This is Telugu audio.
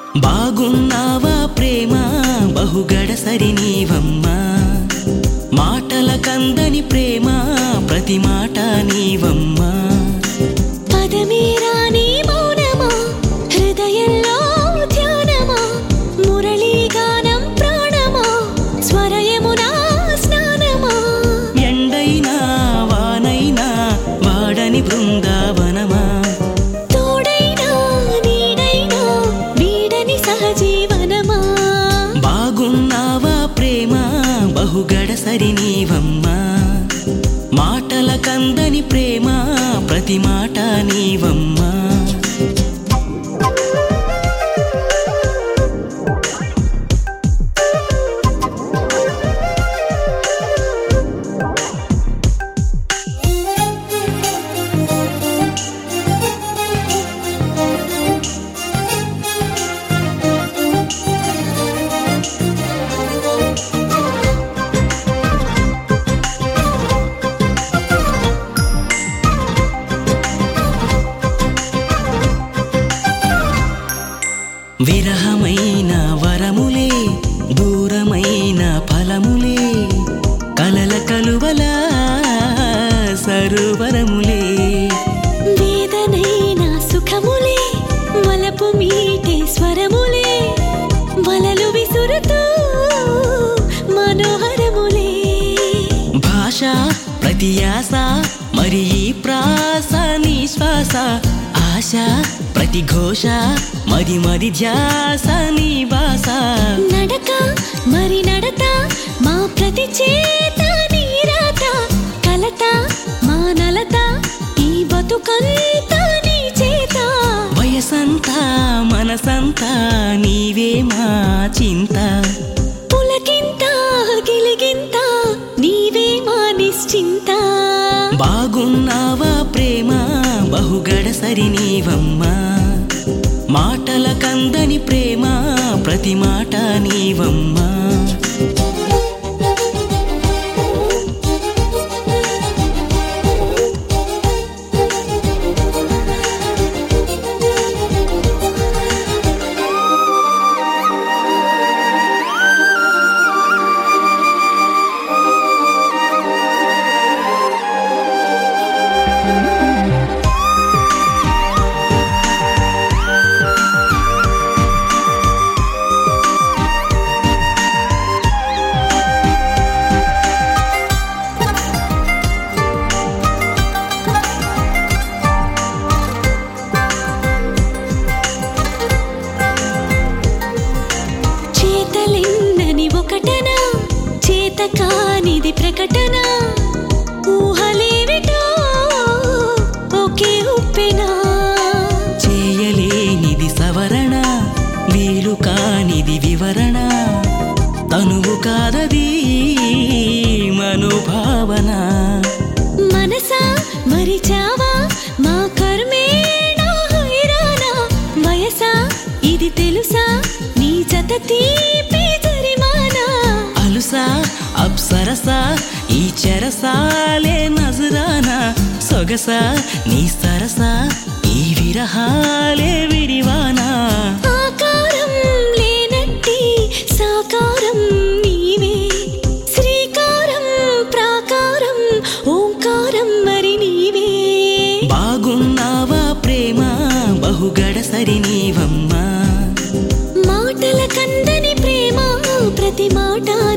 బాగున్నావా ప్రేమ బహుగడసరి నీవమ్మా మాటల కందని ప్రేమ ప్రతి మాట నీవమ్మా పదమేరాని మౌనమా హృదయంలో ధ్యానమా మురళీగానం ప్రాణమా స్వరయమునా స్నానమా ఎండైనా వానైనా వాడని బృందావనమా తోడైనా నీడైనా వీడని సహజీవనమా బాగున్నావా ప్రేమ బహుగడసరి నీవమ్మా మాటల కందని ప్రేమ ప్రతి మాట నీవమ్మా విరహమైన వరములే దూరమైన ఫలములే కలల కలువల సరువరములే వేదనైన సుఖములే వలపు మీటే స్వరములే వలలు విసురుతూ మనోహరములే భాష ప్రతియాస మరి ఈ ప్రాస నిశ్వాస ఆశ ప్రతి ఘోష మరి మరి ధ్యాస నీ భాష నడక మరి నడత మా ప్రతి చేత నీరాత కలత మా నలత ఈ బతుకంతా నీ చేత వయసంతా మనసంతా నీవే మా చింత పులకింత గిలిగింత నీవే మా నిశ్చింత బాగున్నావా ప్రేమ బహుగడసరి నీవమ్మా మాటల కందని ప్రేమ ప్రతి మాట నీవమ్మా చేతలెన్నని ఒకటన చేత కానిది ప్రకటన ఊహలేవిటో ఒకే ఉప్పెనా చేయలేనిది సవరణ వీలు కానిది వివరణ తనువు కాదది మనుభావన మనసా మరిచావా మా కర్మేణా హైరానా వయసా ఇది తెలుసా నీ జత తీపి జరిమానా అలుసా అప్సరసా ఈ చెరసాలే నజరానా సొగస నీ సరసా ఈ విరహాలే విరివానా ఆకారం లేనట్టి సాకారం నీవే శ్రీకారం ప్రాకారం ఓంకారం మరి నీవే బాగున్నావా ప్రేమ బహుగడసరి నీవమ్మా మాటల కందని ప్రేమ ప్రతి మాట